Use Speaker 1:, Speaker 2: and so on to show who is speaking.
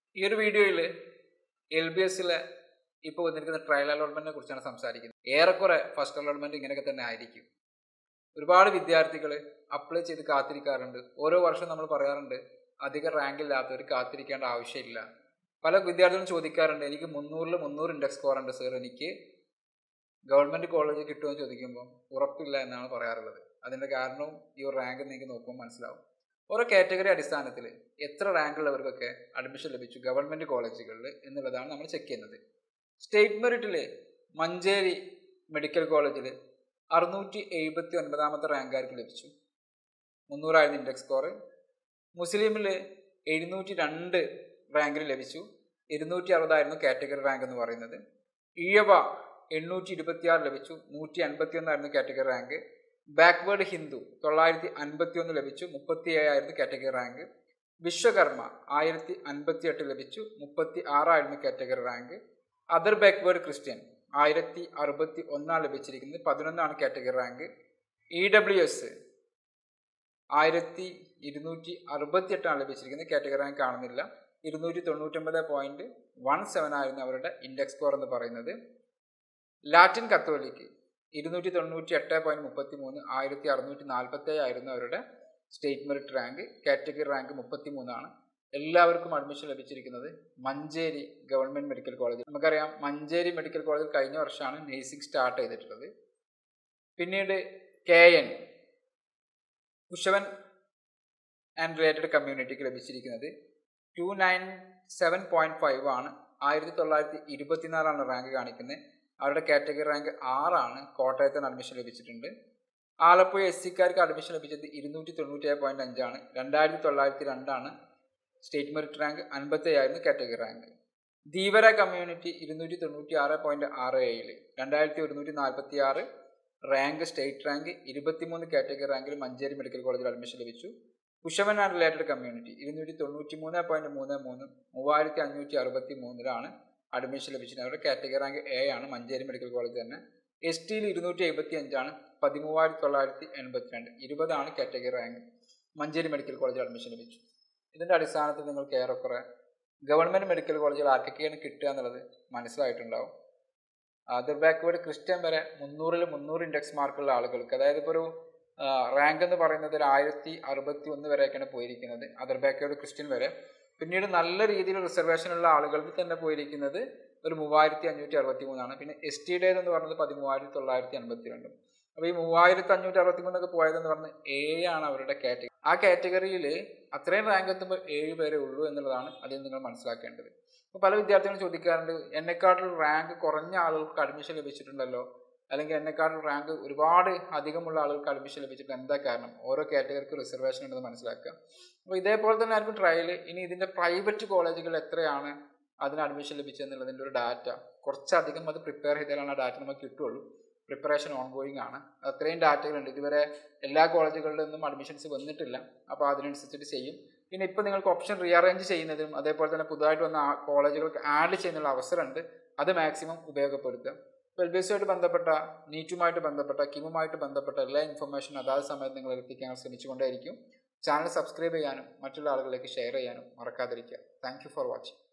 Speaker 1: ഈ ഒരു വീഡിയോയിൽ എൽ ബി എസിലെ ഇപ്പോൾ വന്നിരിക്കുന്ന ട്രയൽ അലോട്ട്മെന്റിനെ കുറിച്ചാണ് സംസാരിക്കുന്നത് ഏറെക്കുറെ ഫസ്റ്റ് അലോട്ട്മെന്റ് ഇങ്ങനെയൊക്കെ തന്നെ ആയിരിക്കും ഒരുപാട് വിദ്യാർത്ഥികൾ അപ്ലൈ ചെയ്ത് കാത്തിരിക്കാറുണ്ട് ഓരോ വർഷം നമ്മൾ പറയാറുണ്ട് അധിക റാങ്ക് ഇല്ലാത്തവർ കാത്തിരിക്കേണ്ട ആവശ്യമില്ല പല വിദ്യാർത്ഥികളും ചോദിക്കാറുണ്ട് എനിക്ക് മുന്നൂറിൽ മുന്നൂറ് ഇൻഡെക്സ് സ്കോർ ഉണ്ട് സർ എനിക്ക് ഗവൺമെൻറ് കോളേജ് കിട്ടുമെന്ന് ചോദിക്കുമ്പോൾ ഉറപ്പില്ല എന്നാണ് പറയാറുള്ളത് അതിൻ്റെ കാരണവും ഈ ഒരു റാങ്ക് നിങ്ങൾക്ക് നോക്കുമ്പോൾ മനസ്സിലാവും ഓരോ കാറ്റഗറി അടിസ്ഥാനത്തിൽ എത്ര റാങ്ക് ഉള്ളവർക്കൊക്കെ അഡ്മിഷൻ ലഭിച്ചു ഗവൺമെൻറ് കോളേജുകളിൽ എന്നുള്ളതാണ് നമ്മൾ ചെക്ക് ചെയ്യുന്നത് സ്റ്റേറ്റ് മെറിറ്റിൽ മഞ്ചേരി മെഡിക്കൽ കോളേജിൽ അറുന്നൂറ്റി എഴുപത്തി ഒൻപതാമത്തെ റാങ്കാർക്ക് ലഭിച്ചു മുന്നൂറായിരുന്നു ഇൻഡെക്സ് സ്കോർ മുസ്ലിമിൽ എഴുന്നൂറ്റി രണ്ട് റാങ്കിൽ ലഭിച്ചു ഇരുന്നൂറ്റി അറുപതായിരുന്നു കാറ്റഗറി റാങ്ക് എന്ന് പറയുന്നത് ഈഴവ എണ്ണൂറ്റി ഇരുപത്തിയാറ് ലഭിച്ചു നൂറ്റി അൻപത്തി ഒന്നായിരുന്നു കാറ്റഗറി റാങ്ക് ബാക്ക്വേർഡ് ഹിന്ദു തൊള്ളായിരത്തി അൻപത്തി ഒന്ന് ലഭിച്ചു മുപ്പത്തി ഏഴായിരുന്നു കാറ്റഗറി റാങ്ക് വിശ്വകർമ്മ ആയിരത്തി അൻപത്തി എട്ട് ലഭിച്ചു മുപ്പത്തി ആറായിരുന്നു category rank other backward Christian ആയിരത്തി അറുപത്തി ഒന്നാണ് ലഭിച്ചിരിക്കുന്നത് പതിനൊന്നാണ് category rank E W S ആയിരത്തി ഇരുന്നൂറ്റി അറുപത്തി എട്ടാണ് ലഭിച്ചിരിക്കുന്നത് കാറ്റഗറി റാങ്ക് കാണുന്നില്ല ഇരുന്നൂറ്റി തൊണ്ണൂറ്റൊമ്പത് പോയിന്റ് വൺ സെവൻ ആയിരുന്നു അവരുടെ ഇൻഡെക്സ് സ്കോർ എന്ന് പറയുന്നത് ലാറ്റിൻ കത്തോലിക്ക് ഇരുന്നൂറ്റി തൊണ്ണൂറ്റി എട്ട് പോയിന്റ് മുപ്പത്തി മൂന്ന് ആയിരത്തി അറുന്നൂറ്റി നാൽപ്പത്തി ആയിരുന്നു അവരുടെ state merit rank category rank മുപ്പത്തി മൂന്നാണ് എല്ലാവർക്കും അഡ്മിഷൻ ലഭിച്ചിരിക്കുന്നത് മഞ്ചേരി ഗവൺമെൻറ് മെഡിക്കൽ കോളേജ് നമുക്കറിയാം മഞ്ചേരി മെഡിക്കൽ കോളേജിൽ കഴിഞ്ഞ വർഷമാണ് നേഴ്സിംഗ് സ്റ്റാർട്ട് ചെയ്തിട്ടുള്ളത് പിന്നീട് കെ എൻ കുശവൻ ആൻഡ് റിലേറ്റഡ് കമ്മ്യൂണിറ്റിക്ക് ലഭിച്ചിരിക്കുന്നത് two nine seven point five ആണ് ആയിരത്തി തൊള്ളായിരത്തി ഇരുപത്തിനാലാണ് റാങ്ക് കാണിക്കുന്നത് അവരുടെ കാറ്റഗറി റാങ്ക് ആറാണ് കോട്ടയത്തിന് അഡ്മിഷൻ ലഭിച്ചിട്ടുണ്ട് ആലപ്പുഴ എസ് സിക്കാർക്ക് അഡ്മിഷൻ ലഭിച്ചത് ഇരുന്നൂറ്റി തൊണ്ണൂറ്റി ഏഴ് പോയിൻറ്റ് അഞ്ചാണ് രണ്ടായിരത്തി തൊള്ളായിരത്തി രണ്ടാണ് സ്റ്റേറ്റ് മെറിറ്റ് റാങ്ക് അൻപത്തി ആയിരുന്നു കാറ്റഗറി റാങ്ക് ധീവര കമ്മ്യൂണിറ്റി ഇരുന്നൂറ്റി തൊണ്ണൂറ്റി ആറ് പോയിൻറ്റ് ആറ് ഏഴിൽ രണ്ടായിരത്തി ഒരുന്നൂറ്റി നാൽപ്പത്തി ആറ് റാങ്ക് സ്റ്റേറ്റ് റാങ്ക് ഇരുപത്തിമൂന്ന് കാറ്റഗറി റാങ്കിൽ മഞ്ചേരി മെഡിക്കൽ കോളേജിൽ അഡ്മിഷൻ ലഭിച്ചു കുഷവൻ ആൻഡ് റിലേറ്റഡ് കമ്മ്യൂണിറ്റി ഇരുന്നൂറ്റി തൊണ്ണൂറ്റി മൂന്ന് പോയിന്റ് മൂന്ന് മൂന്ന് മൂവായിരത്തി അഞ്ഞൂറ്റി അറുപത്തി മൂന്നിലാണ് അഡ്മിഷൻ ലഭിച്ചത് അവരുടെ കാറ്റഗറി റാങ്ക് എ ആണ് മഞ്ചേരി മെഡിക്കൽ കോളേജ് തന്നെ എസ് ടിയിൽ ഇരുന്നൂറ്റി എഴുപത്തി അഞ്ചാണ് പതിമൂവായിരത്തി തൊള്ളായിരത്തി എൺപത്തിരണ്ട് ഇരുപതാണ് കാറ്റഗറി റാങ്ക് മഞ്ചേരി മെഡിക്കൽ കോളേജിൽ അഡ്മിഷൻ ലഭിച്ചു ഇതിൻ്റെ അടിസ്ഥാനത്തിൽ നിങ്ങൾക്ക് ഏറെക്കുറെ ഗവൺമെൻറ് മെഡിക്കൽ കോളേജുകൾ ആർക്കൊക്കെയാണ് കിട്ടുക എന്നുള്ളത് മനസ്സിലായിട്ടുണ്ടാവും അതർ ബാക്ക്വേർഡ് ക്രിസ്ത്യൻ വരെ മുന്നൂറിൽ മുന്നൂറ് ഇൻഡെക്സ് മാർക്കുള്ള ആളുകൾക്ക് അതായത് ഇപ്പോൾ ഒരു റാങ്ക് എന്ന് പറയുന്നത് ഒരു ആയിരത്തി അറുപത്തി ഒന്ന് വരെയൊക്കെയാണ് പോയിരിക്കുന്നത് അതർ ബാക്ക്വേർഡ് ക്രിസ്ത്യൻ വരെ പിന്നീട് നല്ല രീതിയിൽ റിസർവേഷൻ ഉള്ള ആളുകൾക്ക് തന്നെ പോയിരിക്കുന്നത് ഒരു മൂവായിരത്തി അഞ്ഞൂറ്റി അറുപത്തി മൂന്നാണ് പിന്നെ എസ് ടിയുടേത് എന്ന് പറയുന്നത് പതിമൂവായിരത്തി തൊള്ളായിരത്തി അൻപത്തി രണ്ടും അപ്പോൾ ഈ മൂവായിരത്തി അഞ്ഞൂറ്റി അറുപത്തി മൂന്നൊക്കെ പോയതെന്ന് പറഞ്ഞ് ഏഴാണ് അവരുടെ കാറ്റഗറി ആ കാറ്റഗറിയിൽ അത്രയും റാങ്ക് എത്തുമ്പോൾ ഏഴ് പേരെ ഉള്ളൂ എന്നുള്ളതാണ് അതിൽ നിങ്ങൾ മനസ്സിലാക്കേണ്ടത് അപ്പോൾ പല വിദ്യാർത്ഥികളും ചോദിക്കാറുണ്ട് എന്നെക്കാട്ടിൽ റാങ്ക് കുറഞ്ഞ ആളുകൾക്ക് അഡ്മിഷൻ ലഭിച്ചിട്ടുണ്ടല്ലോ അല്ലെങ്കിൽ എന്നെക്കാട്ടിൽ റാങ്ക് ഒരുപാട് അധികമുള്ള ആളുകൾക്ക് അഡ്മിഷൻ ലഭിച്ചിട്ട് എന്താ കാരണം ഓരോ കാറ്റഗറിക്ക് റിസർവേഷൻ ഉണ്ടെന്ന് മനസ്സിലാക്കുക അപ്പോൾ ഇതേപോലെ തന്നെ ആയിരിക്കും ട്രയൽ ഇനി ഇതിൻ്റെ പ്രൈവറ്റ് കോളേജുകൾ എത്രയാണ് അതിന് അഡ്മിഷൻ ലഭിച്ചതെന്നുള്ളതിൻ്റെ ഒരു ഡാറ്റ കുറച്ചധികം അത് പ്രിപ്പയർ ചെയ്താലാണ് ആ ഡാറ്റ നമുക്ക് കിട്ടുള്ളൂ പ്രിപ്പറേഷൻ ഓൺ ഗോയിങ് ആണ് അത്രയും ഡാറ്റകളുണ്ട് ഇതുവരെ എല്ലാ കോളേജുകളിൽ നിന്നും അഡ്മിഷൻസ് വന്നിട്ടില്ല അപ്പോൾ അതിനനുസരിച്ചിട്ട് ചെയ്യും പിന്നെ ഇപ്പോൾ നിങ്ങൾക്ക് ഓപ്ഷൻ റീഅറേഞ്ച് ചെയ്യുന്നതും അതേപോലെ തന്നെ പുതുതായിട്ട് വന്ന കോളേജുകൾക്ക് ആഡ് ചെയ്യുന്നുള്ള അവസരമുണ്ട് അത് മാക്സിമം ഉപയോഗപ്പെടുത്തുക ഇപ്പോൾ എൽ ബി എസുമായിട്ട് ബന്ധപ്പെട്ട നീറ്റുമായിട്ട് ബന്ധപ്പെട്ട കിമുമായിട്ട് ബന്ധപ്പെട്ട എല്ലാ ഇൻഫർമേഷനും അതാത് സമയത്ത് നിങ്ങൾ എത്തിക്കാൻ ശ്രമിച്ചുകൊണ്ടേയിരിക്കും ചാനൽ സബ്സ്ക്രൈബ് ചെയ്യാനും മറ്റുള്ള ആളുകളിലേക്ക് ഷെയർ ചെയ്യാനും മറക്കാതിരിക്കുക താങ്ക് ഫോർ വാച്ചിങ്